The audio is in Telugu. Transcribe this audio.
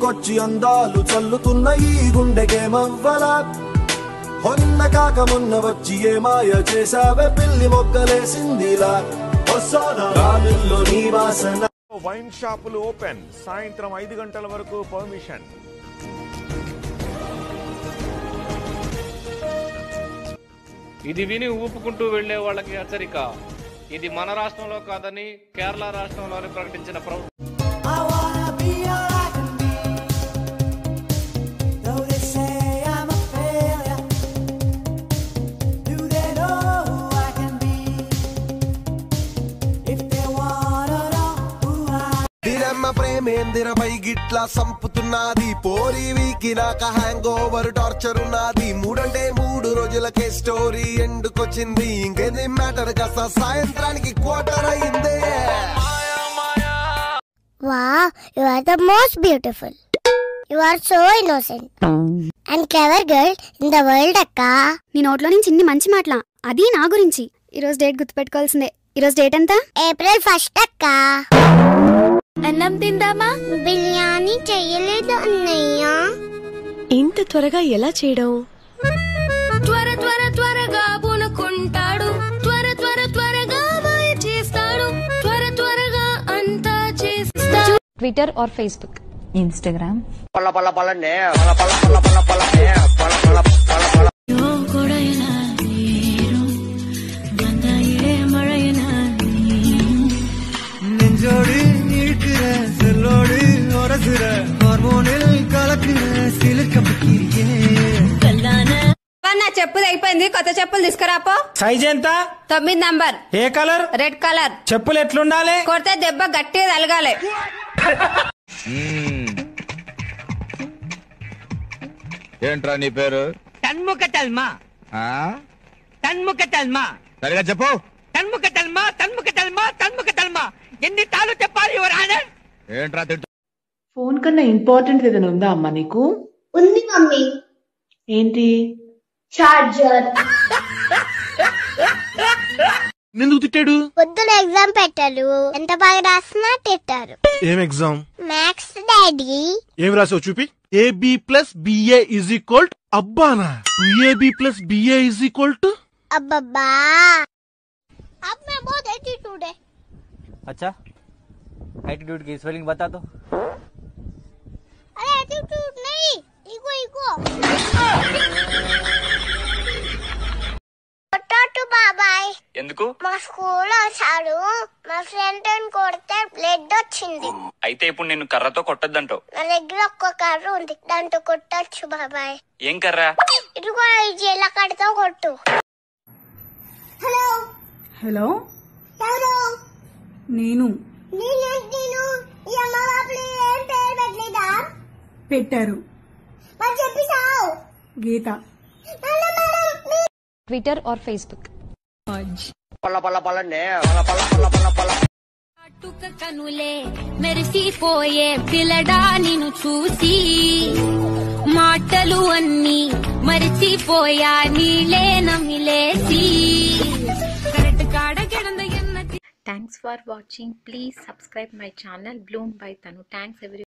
ముందుకొచ్చి అందాలు చల్లుతున్న ఈ గుండెకేమవ్వలా హొన్న కాక మొన్న వచ్చి ఏ మాయ చేసావే పిల్లి మొగ్గలేసిందిలా వస్తానా గాలిలో నీ వాసన వైన్ షాపులు ఓపెన్ సాయంత్రం ఐదు గంటల వరకు పర్మిషన్ ఇది విని ఊపుకుంటూ వెళ్లే వాళ్ళకి హెచ్చరిక ఇది మన రాష్ట్రంలో కాదని కేరళ రాష్ట్రంలోని ప్రకటించిన ప్రభుత్వం I wanna be all I can be. Though they say I'm a failure, do they know who I can be? If they wanna know who I దినమ్మ ప్రేమేందిర గిట్లా సంపుతున్నది పోరి వీకి నాక హ్యాంగ్ ఓవర్ టార్చర్ ఉన్నది మూడంటే మూడు రోజులకే స్టోరీ ఎండుకొచ్చింది ఇంకేది మ్యాటర్ కాస్త సాయంత్రానికి క్వార్టర్ అయిందే Wow, you are the most beautiful. You are so innocent. And clever girl in the world, అక్క నీ నోట్లో నుంచి ఇన్ని మంచి మాటలా అది నా గురించి ఈరోజు డేట్ గుర్తుపెట్టుకోవాల్సిందే ఈరోజు డేట్ ఎంత ఏప్రిల్ ఫస్ట్ అక్క అన్నం తిందామా బిర్యానీ చెయ్యలేదు అన్నయ్య ఇంత త్వరగా ఎలా చేయడం త్వర త్వర త్వరగా పూనుకుంటాడు త్వర త్వర త్వరగా మాయ చేస్తాడు త్వర త్వరగా అంతా చేస్తాడు ట్విట్టర్ ఆర్ ఫేస్బుక్ Instagram, நெஞ்சோடு இழுக்கிற செல்லோடு உரசுற ஹார்மோனில் கலக்குற சிலிர்க்க பக்கிரியே నా చెప్పులు అయిపోయింది కొత్త చెప్పులు తీసుకురాపో సైజ్ ఎంత తొమ్మిది నంబర్ ఏ కలర్ రెడ్ కలర్ చెప్పులు ఎట్లుండాలి కొడితే దెబ్బ గట్టిగా తలగాలి ఏంట్రా నీ పేరు తన్ముఖ తల్మా ఆ? తన్ముఖ తల్మా సరిగా చెప్పు తన్ముఖ తల్మా తన్ముఖ తల్మా తన్ముఖ తల్మా ఎన్ని తాళ్ళు చెప్పాలి యువర్ ఆనర్ ఏంట్రా తింటు ఫోన్ కన్నా ఇంపార్టెంట్ ఏదైనా ఉందా అమ్మా నీకు ఉంది మమ్మీ ఏంటి చార్జర్ ఎందుకు తిట్టాడు పొద్దున ఎగ్జామ్ పెట్టారు ఎంత బాగా రాసినా తిట్టారు ఏం ఎగ్జామ్ మ్యాథ్స్ డాడీ ఏం రాసావు చూపి AB plus BA is equal అబ్బానా AB plus BA is equal to అబ్బబ్బా अब मैं बहुत एटीट्यूड है अच्छा एटीट्यूड की स्पेलिंग बता दो अरे एटीट्यूड नहीं इगो इगो పొట్టాటు బాబాయ్ ఎందుకు మా స్కూల్ వచ్చాడు మా ఫ్రెండ్ కొడితే బ్లడ్ వచ్చింది అయితే ఇప్పుడు నేను కర్రతో కొట్టద్దంటావు నా దగ్గర ఒక్క కర్ర ఉంది దాంతో కొట్టచ్చు బాబాయ్ ఏం కర్రా ఇదిగో ఈ జీల కడితో కొట్టు హలో హలో ఎవరు నేను నేను నేను ఈ అమ్మ బాబులు ఏం పేరు పెట్టలేదా పెట్టారు మరి చెప్పిసావు గీత ట్విట్టర్ ఆర్ ఫేస్బుక్ కాటుక కనులే మెరిసిపోయే పిల్లడా నిన్ను చూసి మాటలు అన్ని మరిచిపోయా నీలే నమిలేసి కరెక్ట్ కాడ కిడంద ఎన్నది thanks for watching please subscribe my channel బ్లూమ్ బై తను థ్యాంక్స్ ఎవరి